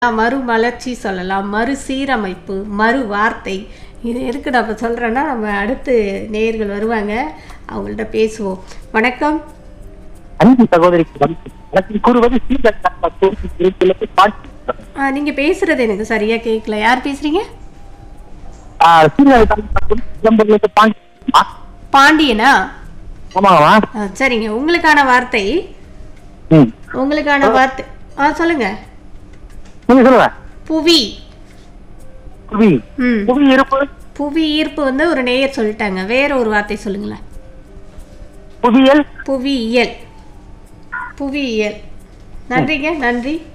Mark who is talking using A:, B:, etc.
A: மறுமலர்ச்சி சொல்லலாம் மறுசீரமைப்பு மறு வார்த்தை இது எதுக்கு நம்ம சொல்கிறேன்னா நம்ம அடுத்து நேயர்கள் வருவாங்க அவங்கள்ட்ட பேசுவோம் வணக்கம்
B: அன்பு சகோதரிக்கு வணக்கம். எனக்கு கூறுவது ஸ்ரீலங்கா கோரிக்கை குறிப்பிலுக்கு பாட்டி.
A: நீங்கள் பேசுகிறது எனக்கு சரியாக கேட்கல யார் பேசுகிறீங்க
B: ஆ, ஸ்ரீலங்கா கோரிக்கை சிதம்பரத்துக்கு பாண்டி. ஆ,
A: பாண்டியனா
B: ஆமாவா
A: ஆ, சரிங்க உங்களுக்கான வார்த்தை
B: ம்
A: உங்களுக்கான வார்த்தை ஆ சொல்லுங்கள்
B: நீங்க சொல்லுங்க
A: புவி
B: புவி
A: ம்
B: புவி இருப்பு
A: புவி ஈர்ப்பு வந்து ஒரு நேயர் சொல்லிட்டாங்க வேற ஒரு வார்த்தை சொல்லுங்களேன்
B: புவியியல்
A: புவியியல் புவியியல் நன்றிங்க நன்றி